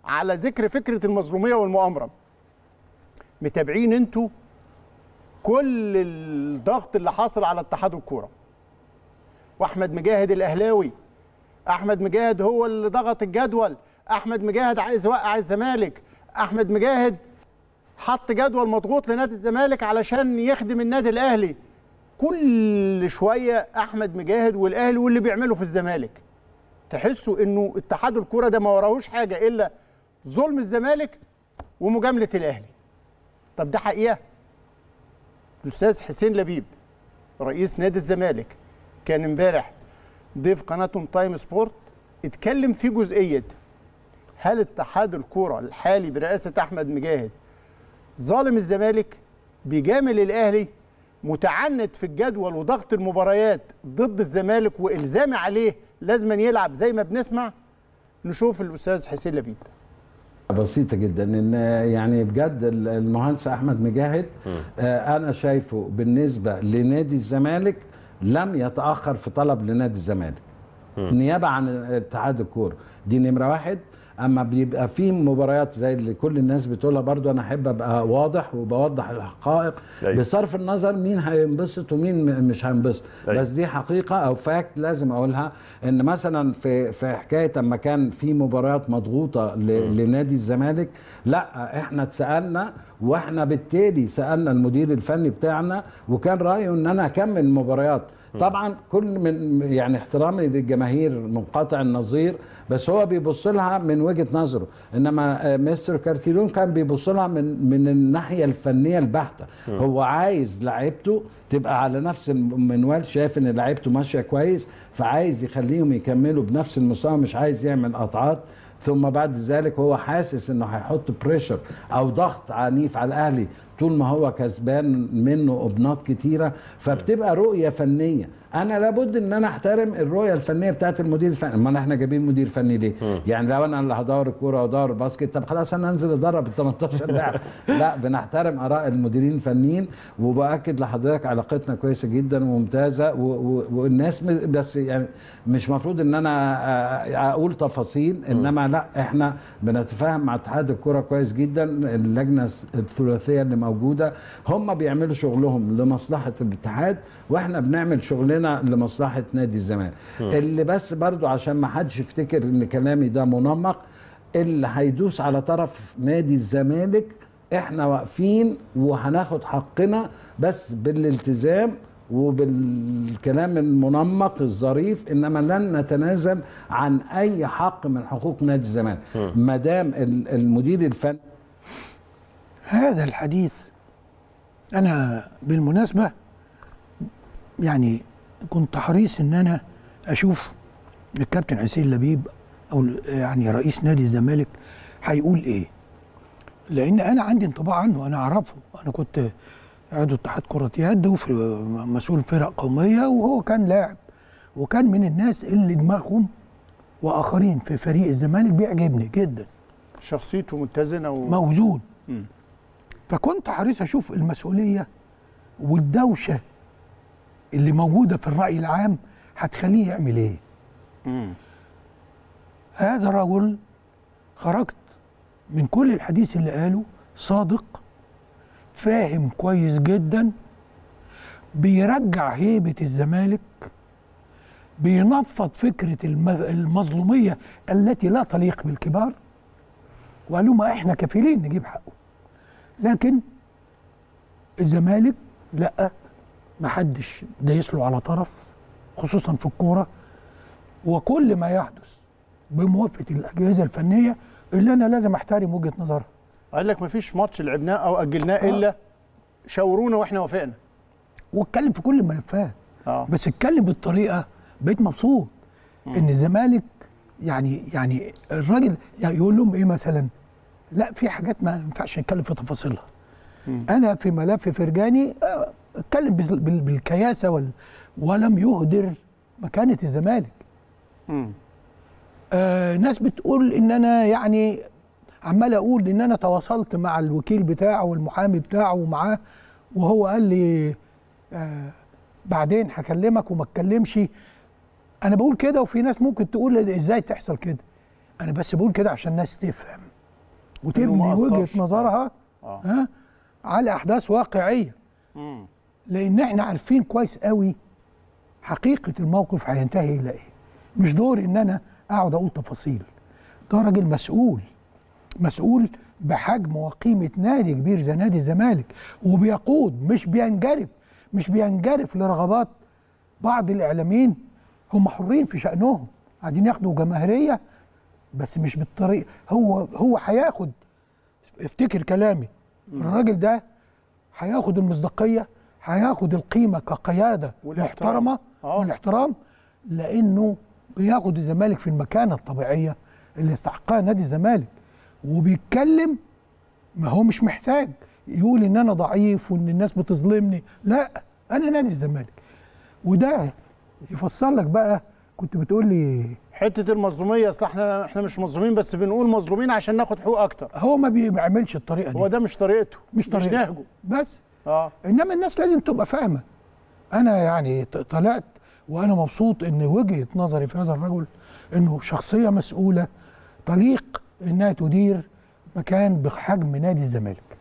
على ذكر فكره المظلوميه والمؤامره متابعين انتوا كل الضغط اللي حاصل على اتحاد الكوره واحمد مجاهد الاهلاوي احمد مجاهد هو اللي ضغط الجدول احمد مجاهد عايز يوقع الزمالك احمد مجاهد حط جدول مضغوط لنادي الزمالك علشان يخدم النادي الاهلي كل شويه احمد مجاهد والاهلي واللي بيعمله في الزمالك تحسوا انه اتحاد الكوره ده ما وراهوش حاجه الا ظلم الزمالك ومجامله الاهلي طب ده حقيقه الاستاذ حسين لبيب رئيس نادي الزمالك كان امبارح ضيف قناه تايم سبورت اتكلم في جزئيه هل اتحاد الكوره الحالي برئاسه احمد مجاهد ظالم الزمالك بيجامل الاهلي متعنت في الجدول وضغط المباريات ضد الزمالك والزامي عليه لازم يلعب زي ما بنسمع نشوف الاستاذ حسين لبيب بسيطة جدا ان يعني بجد المهندس احمد مجاهد آه انا شايفه بالنسبة لنادي الزمالك لم يتأخر في طلب لنادي الزمالك نيابة عن اتحاد الكورة دي نمرة واحد اما بيبقى في مباريات زي اللي كل الناس بتقولها برضو انا احب ابقى واضح وبوضح الحقائق أيوة. بصرف النظر مين هينبسط ومين م- مش هينبسط أيوة. بس دي حقيقه او فاكت لازم اقولها ان مثلا في في حكايه اما كان في مباريات مضغوطه ل- لنادي الزمالك لا احنا اتسالنا واحنا بالتالي سالنا المدير الفني بتاعنا وكان رايه ان انا اكمل المباريات طبعا كل من يعني احترامي للجماهير منقطع النظير بس هو بيبص لها من وجهه نظره انما آه، مستر كارتيرون كان بيبص لها من من الناحيه الفنيه البحته هو عايز لعيبته تبقى على نفس المنوال شايف ان لعيبته ماشيه كويس فعايز يخليهم يكملوا بنفس المستوى مش عايز يعمل قطعات ثم بعد ذلك هو حاسس انه هيحط بريشر او ضغط عنيف على الاهلي طول ما هو كسبان منه ابناط كتيره فبتبقى رؤيه فنيه انا لابد ان انا احترم الرؤيه الفنيه بتاعت المدير الفني امال احنا جايبين مدير فني ليه يعني لو انا اللي هدور الكوره وادور الباسكت طب خلاص انا انزل ادرب ال 18 لاعب لا بنحترم اراء المديرين الفنيين وباكد لحضرتك علاقتنا كويسه جدا وممتازه و- و- والناس م- بس يعني مش مفروض ان انا آه، اقول تفاصيل انما لا احنا بنتفاهم مع اتحاد الكوره كويس جدا اللجنه الثلاثيه اللي موجوده هم بيعملوا شغلهم لمصلحه الاتحاد واحنا بنعمل شغلنا لمصلحه نادي الزمالك اللي بس برضو عشان ما حدش يفتكر ان كلامي ده منمق اللي هيدوس على طرف نادي الزمالك احنا واقفين وهناخد حقنا بس بالالتزام وبالكلام المنمق الظريف انما لن نتنازل عن اي حق من حقوق نادي الزمالك ما دام ال- المدير الفني هذا الحديث انا بالمناسبه يعني كنت حريص ان انا اشوف الكابتن حسين لبيب او يعني رئيس نادي الزمالك هيقول ايه لان انا عندي انطباع عنه انا اعرفه انا كنت عضو اتحاد كره يد وفي مسؤول فرق قوميه وهو كان لاعب وكان من الناس اللي دماغهم واخرين في فريق الزمالك بيعجبني جدا شخصيته متزنه و... موزون مم. فكنت حريص اشوف المسؤوليه والدوشه اللي موجوده في الراي العام هتخليه يعمل ايه مم. هذا الرجل خرجت من كل الحديث اللي قاله صادق فاهم كويس جدا بيرجع هيبة الزمالك بينفض فكرة الم- المظلومية التي لا تليق بالكبار وقال لهم احنا كفيلين نجيب حقه لكن الزمالك لا محدش دايس له على طرف خصوصا في الكوره وكل ما يحدث بموافقه الاجهزه الفنيه اللي انا لازم احترم وجهه نظرها قال لك مفيش ماتش لعبناه او اجلناه الا شاورونا واحنا وافقنا واتكلم في كل الملفات اه بس اتكلم بالطريقه بقيت مبسوط ان الزمالك يعني يعني الراجل يعني يقول لهم ايه مثلا لا في حاجات ما ينفعش نتكلم في تفاصيلها انا في ملف فرجاني آه، اتكلم بال- بال- بالكياسه وال ولم يهدر مكانه الزمالك مم. آه ناس بتقول ان انا يعني عمال اقول ان انا تواصلت مع الوكيل بتاعه والمحامي بتاعه ومعاه وهو قال لي آه بعدين هكلمك وما اتكلمش انا بقول كده وفي ناس ممكن تقول ازاي تحصل كده انا بس بقول كده عشان الناس تفهم وتبني ما وجهه أثرش. نظرها آه. ها على احداث واقعيه مم. لان احنا عارفين كويس قوي حقيقه الموقف هينتهي الى ايه مش دوري ان انا اقعد اقول تفاصيل ده راجل مسؤول مسؤول بحجم وقيمه نادي كبير زي نادي الزمالك وبيقود مش بينجرف مش بينجرف لرغبات بعض الاعلاميين هم حرين في شانهم عايزين ياخدوا جماهيريه بس مش بالطريقه هو هو هياخد افتكر كلامي الراجل ده هياخد المصداقيه هياخد القيمه كقياده والاحترام. محترمه آه. والاحترام لانه بياخد الزمالك في المكانه الطبيعيه اللي يستحقها نادي الزمالك وبيتكلم ما هو مش محتاج يقول ان انا ضعيف وان الناس بتظلمني لا انا نادي الزمالك وده يفسر لك بقى كنت بتقول لي حته المظلوميه اصل احنا احنا مش مظلومين بس بنقول مظلومين عشان ناخد حقوق اكتر هو ما بيعملش الطريقه دي هو ده مش طريقته مش مش طريقه نهجه بس اه انما الناس لازم تبقى فاهمه انا يعني ط- طلعت وانا مبسوط ان وجهه نظري في هذا الرجل انه شخصيه مسؤوله تليق انها تدير مكان بحجم نادي الزمالك